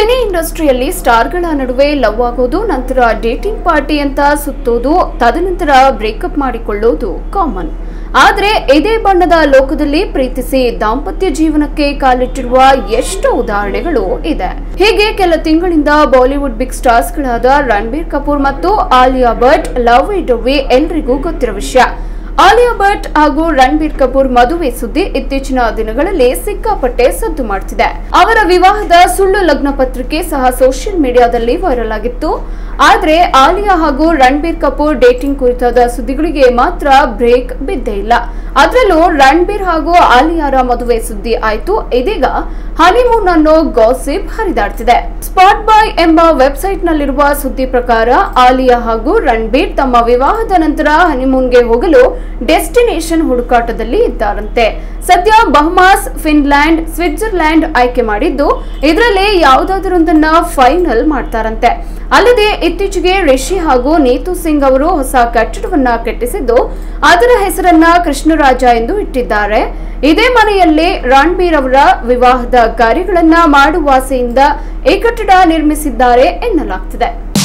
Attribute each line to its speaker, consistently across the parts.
Speaker 1: Cine ಇಂಡಸ್ಟ್ರಿಯಲ್ಲಿ ಸ್ಟಾರ್ಗಳ ನಡುವೆ love ಆಗೋದು ನಂತರ ಡೇಟಿಂಗ್ ಪಾರ್ಟಿ ಅಂತ ಸುತ್ತೋದು ತದನಂತರ ಬ್ರೇಕಪ್ ಮಾಡಿಕೊಳ್ಳೋದು ಕಾಮನ್ ಆದ್ರೆ ಇದೇ ಬಣ್ಣದ ಲೋಕದಲ್ಲಿ ಪ್ರೀತಿಸಿ ದಾಂಪತ್ಯ ಜೀವನಕ್ಕೆ ಕಾಲಿಟ್ಟಿರುವ ಎಷ್ಟೋ ಉದಾಹರಣೆಗಳು ಇದೆ ಹೀಗೆ ಕೆಲ ತಿಂಗಳಿಂದ ಬಾಲಿವುಡ್ ಬಿಗ್ ಸ್ಟಾರ್ಸ್ಗಳಾದ ರಣಬೀರ್ ಕಪೂರ್ ಮತ್ತು ಆಲಿಯಾ ಭಟ್ ಲವ್ ಇಡುವೆ ಎಲ್ರಿಗೂ ಗೊತ್ತಿರೋ ವಿಷಯ ಆಲಿಯಾ ಭಟ್ ಹಾಗೂ ರಣಬೀರ್ ಕಪೂರ್ ಮದುವೆ ಸುದ್ದಿ ಇತ್ತೀಚಿನ ದಿನಗಳಲ್ಲಿ ಸಿಕ್ಕಾಪಟ್ಟೆ ಸದ್ದು ಮಾಡ್ತಿದೆ ಅವರ ವಿವಾಹದ ಸುಳ್ಳು ಲಗ್ನ ಪತ್ರಿಕೆ ಸಹ ಸೋಷಿಯಲ್ ಮೀಡಿಯಾದಲ್ಲಿ ವೈರಲ್ ಆಗಿತ್ತು ಆದ್ರೆ ಆಲಿಯಾ ಹಾಗೂ ರಣಬೀರ್ ಕಪೂರ್ ಡೇಟಿಂಗ್ ಕುರಿತಾದ ಸುದ್ದಿಗಳಿಗೆ ಮಾತ್ರ ಬ್ರೇಕ್ ಬಿದ್ದೇ ಇಲ್ಲ ಅದರಲ್ಲೂ ರಣಬೀರ್ ಹಾಗೂ ಆಲಿಯಾರ ಮದುವೆ ಸುದ್ದಿ ಆಯ್ತು ಇದೀಗ ಹನಿಮೂನ್ ಅನ್ನೋ ಗಾಸಿಪ್ ಹರಿದಾಡ್ತಿದೆ ಸ್ಪಾಟ್ ಬಾಯ್ ಎಂಬ ವೆಬ್ಸೈಟ್ ನಲ್ಲಿರುವ ಸುದ್ದಿ ಪ್ರಕಾರ ಆಲಿಯಾ ಹಾಗೂ ರಣಬೀರ್ ತಮ್ಮ ವಿವಾಹದ ನಂತರ ಹನಿಮೂನ್ಗೆ ಹೋಗಲು ಡೆಸ್ಟಿನೇಷನ್ ಹುಡುಕಾಟದಲ್ಲಿ ಇದ್ದಾರಂತೆ ಸದ್ಯ ಬಹಮಾಸ್ ಫಿನ್ಲ್ಯಾಂಡ್ ಸ್ವಿಟ್ಜರ್ಲ್ಯಾಂಡ್ ಆಯ್ಕೆ ಮಾಡಿದ್ದು ಇದರಲ್ಲಿ ಯಾವುದಾದರೊಂದನ್ನ ಫೈನಲ್ ಮಾಡ್ತಾರಂತೆ ಅಲ್ಲದೆ ಇತ್ತೀಚೆಗೆ ರಿಷಿ ಹಾಗೂ ನೀತು ಸಿಂಗ್ ಅವರು ಹೊಸ ಕಟ್ಟಡವನ್ನ ಕಟ್ಟಿಸಿದ್ದು ಅದರ ಹೆಸರನ್ನ ಕೃಷ್ಣರಾಜ ಎಂದು ಇಟ್ಟಿದ್ದಾರೆ ಇದೇ ಮನೆಯಲ್ಲಿ ರಣಬೀರ್ ಅವರ ವಿವಾಹದ ಕಾರ್ಯಗಳನ್ನ ಮಾಡುವ ಆಸೆಯಿಂದ ಈ ಕಟ್ಟಡ ನಿರ್ಮಿಸಿದ್ದಾರೆ ಎನ್ನಲಾಗ್ತಿದೆ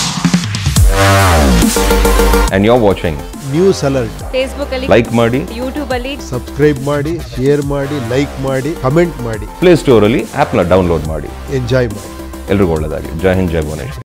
Speaker 2: and you're watching.
Speaker 3: News alert
Speaker 4: Facebook ಅಲ್ಲಿ
Speaker 2: Like ಮಾಡಿ
Speaker 4: ಯೂಟ್ಯೂಬ್ ಅಲ್ಲಿ
Speaker 3: ಸಬ್ಸ್ಕ್ರೈಬ್ ಮಾಡಿ ಶೇರ್ ಮಾಡಿ ಲೈಕ್ ಮಾಡಿ ಕಮೆಂಟ್ ಮಾಡಿ
Speaker 2: ಪ್ಲೇ ಸ್ಟೋರಲ್ಲಿ ಆ್ಯಪ್ನ ಡೌನ್ಲೋಡ್ ಮಾಡಿ
Speaker 3: ಎಂಜಾಯ್ ಮಾಡಿ
Speaker 2: ಎಲ್ರಿಗೂ ಒಳ್ಳೆಯದಾಗಲಿ ಜೈ ಹಿಂದ್ ಜೈ ಭುವನೇಶ್ವರ್